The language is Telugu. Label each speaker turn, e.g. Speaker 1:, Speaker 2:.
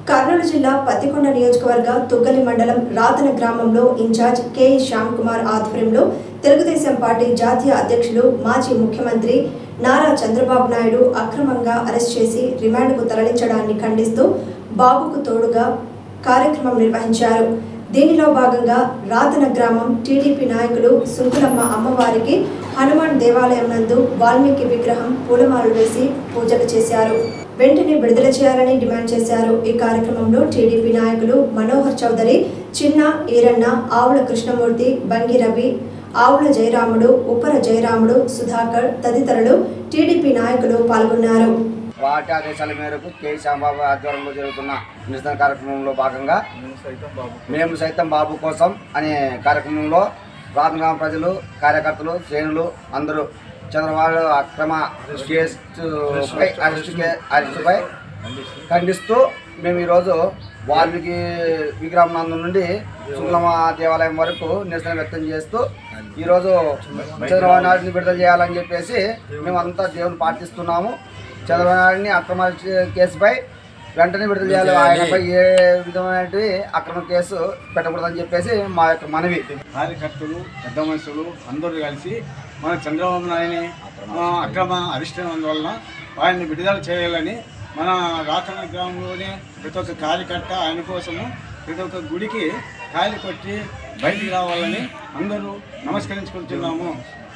Speaker 1: కర్నూలు జిల్లా పత్తికొండ నియోజకవర్గ తుగ్గలి మండలం రాతన గ్రామంలో ఇన్ఛార్జ్ కె శ్యామ్ కుమార్ ఆధ్వర్యంలో తెలుగుదేశం పార్టీ జాతీయ అధ్యక్షులు మాజీ ముఖ్యమంత్రి నారా చంద్రబాబు నాయుడు అక్రమంగా అరెస్ట్ చేసి రిమాండ్కు తరలించడాన్ని ఖండిస్తూ బాబుకు తోడుగా కార్యక్రమం నిర్వహించారు దీనిలో భాగంగా రాతన గ్రామం టీడీపీ నాయకులు సుంకులమ్మ అమ్మవారికి హనుమాన్ దేవాలయం నందు వాల్మీకి విగ్రహం పూలమాలలు వేసి పూజలు చేశారు వెంటనే విడుదల చేయాలని డిమాండ్ చేశారు ఈ కార్యక్రమంలో టీడీపీ నాయకులు మనోహర్ చౌదరి చిన్న ఈరన్న ఆవుల కృష్ణమూర్తి బంగి రవి ఆవుల జయరాముడు ఉప్పర జయరాముడు సుధాకర్ తదితరులు టీడీపీ నాయకులు పాల్గొన్నారు
Speaker 2: వాటి ఆదేశాల మేరకు కె శ్యాంబాబు ఆధ్వర్యంలో జరుగుతున్న నిరసన కార్యక్రమంలో భాగంగా మేము సైతం బాబు కోసం అనే కార్యక్రమంలో రాతగ్రామ ప్రజలు కార్యకర్తలు శ్రేణులు అందరూ చంద్రబాబు అక్రమ కేసుపై అరెస్టుపై అరెస్టుపై ఖండిస్తూ మేము ఈరోజు వాల్మీకి విగ్రహం నందు నుండి శుక్లమ దేవాలయం వరకు నిరసన వ్యక్తం చేస్తూ ఈరోజు చంద్రబాబు నాయుడిని విడుదల చేయాలని చెప్పేసి మేమంతా దేవుని పాటిస్తున్నాము చంద్రబాబు నాయుడిని అక్రమ కేసుపై వెంటనే విడుదల చేయాలి ఆయనపై ఏ విధమైనటువంటి అక్రమ కేసు పెట్టకూడదని చెప్పేసి మా యొక్క మనవి
Speaker 3: కార్యకర్తలు పెద్ద మనుషులు అందరూ కలిసి మన చంద్రబాబు నాయుని ఆ, అక్రమ అరెస్ట్ వలన ఆయన్ని విడుదల చేయాలని మన రాతన గ్రామంలోనే ప్రతి ఒక్క కార్యకర్త ఆయన కోసము ప్రతి ఒక్క గుడికి కాయలు కొట్టి బయటికి రావాలని అందరూ నమస్కరించుకుంటున్నాము